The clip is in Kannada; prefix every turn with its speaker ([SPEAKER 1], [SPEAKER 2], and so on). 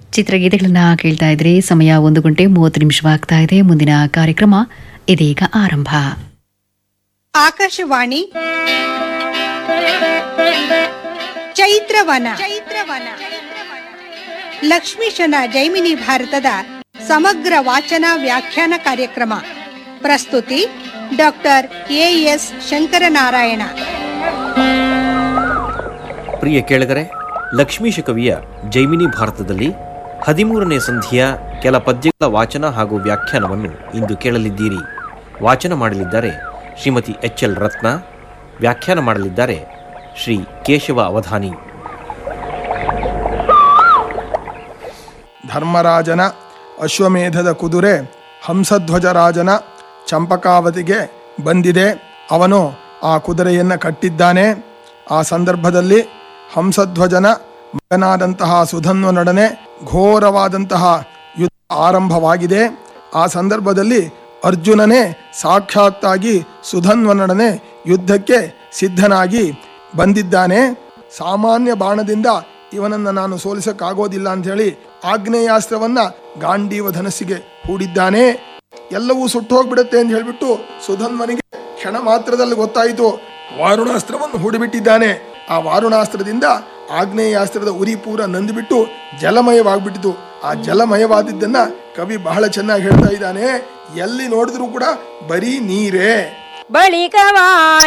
[SPEAKER 1] ಚಿತ್ರಗೀತೆಗಳನ್ನ ಕೇಳ್ತಾ ಇದ್ರೆ ಸಮಯ ಒಂದು ಗಂಟೆ ಮೂವತ್ತು ನಿಮಿಷವಾಗ್ತಾ ಇದೆ ಮುಂದಿನ ಕಾರ್ಯಕ್ರಮ ಇದೀಗ ಆರಂಭ
[SPEAKER 2] ಆಕಾಶವಾಣಿ ಚೈತ್ರವನ ಚೈತ್ರವನ ಲಕ್ಷ್ಮೀಶನ ಜೈಮಿನಿ ಭಾರತದ ಸಮಗ್ರ ವಾಚನ ವ್ಯಾಖ್ಯಾನ ಕಾರ್ಯಕ್ರಮ ಪ್ರಸ್ತುತಿ ಡಾಕ್ಟರ್ ಎಎಸ್ ಶಂಕರನಾರಾಯಣ
[SPEAKER 3] ಪ್ರಿಯ ಕೇಳಿಗರೆ ಲಕ್ಷ್ಮೀಶ ಕವಿಯ ಜೈಮಿನಿ ಭಾರತದಲ್ಲಿ ಹದಿಮೂರನೇ ಸಂಧಿಯ ಕೆಲ ಪದ್ಯಗಳ ವಾಚನ ಹಾಗೂ ವ್ಯಾಖ್ಯಾನವನ್ನು ಇಂದು ಕೇಳಲಿದ್ದೀರಿ ವಾಚನ ಮಾಡಲಿದ್ದಾರೆ ಶ್ರೀಮತಿ ಎಚ್ ಎಲ್ ರತ್ನ ವ್ಯಾಖ್ಯಾನ ಮಾಡಲಿದ್ದಾರೆ ಶ್ರೀ ಕೇಶವ ಅವಧಾನಿ
[SPEAKER 4] ಧರ್ಮರಾಜನ ಅಶ್ವಮೇಧದ ಕುದುರೆ ಹಂಸಧ್ವಜರಾಜನ ಚಂಪಕಾವತಿಗೆ ಬಂದಿದೆ ಅವನು ಆ ಕುದುರೆಯನ್ನು ಕಟ್ಟಿದ್ದಾನೆ ಆ ಸಂದರ್ಭದಲ್ಲಿ ಹಂಸಧ್ವಜನ ಮಗನಾದಂತಹ ಸುಧನ್ವನೊಡನೆ ಘೋರವಾದಂತಹ ಯುದ್ಧ ಆರಂಭವಾಗಿದೆ ಆ ಸಂದರ್ಭದಲ್ಲಿ ಅರ್ಜುನನೇ ಸಾಕ್ಷಾತ್ತಾಗಿ ಸುಧನ್ವನೊಡನೆ ಯುದ್ಧಕ್ಕೆ ಸಿದ್ಧನಾಗಿ ಬಂದಿದ್ದಾನೆ ಸಾಮಾನ್ಯ ಬಾಣದಿಂದ ಇವನನ್ನ ನಾನು ಸೋಲಿಸಕ್ಕಾಗೋದಿಲ್ಲ ಅಂತ ಹೇಳಿ ಆಗ್ನೇಯಾಸ್ತ್ರವನ್ನ ಗಾಂಡೀವ ಧನಸ್ಸಿಗೆ ಹೂಡಿದ್ದಾನೆ ಎಲ್ಲವೂ ಸುಟ್ಟು ಹೋಗ್ಬಿಡುತ್ತೆ ಅಂತ ಹೇಳ್ಬಿಟ್ಟು ಸುಧನ್ವನಿಗೆ ಕ್ಷಣ ಮಾತ್ರದಲ್ಲಿ ಗೊತ್ತಾಯಿತು ವಾರುಣಾಸ್ತ್ರವನ್ನು ಹೂಡಿಬಿಟ್ಟಿದ್ದಾನೆ ಆ ವಾರುಣಾಸ್ತ್ರದಿಂದ ಆಗ್ನೇಯಾಸ್ತ್ರದ ಉರಿ ಪೂರ ನಂದಿಬಿಟ್ಟು ಜಲಮಯವಾಗ್ಬಿಟ್ಟಿತು ಆ ಜಲಮಯವಾದಿದ್ದನ್ನ ಕವಿ ಬಹಳ ಚೆನ್ನಾಗಿ ಹೇಳ್ತಾ ಇದ್ದಾನೆ ಎಲ್ಲಿ ನೋಡಿದ್ರು ಕೂಡ ಬರೀ ನೀರೇ
[SPEAKER 5] ಬಳಿಕವಾ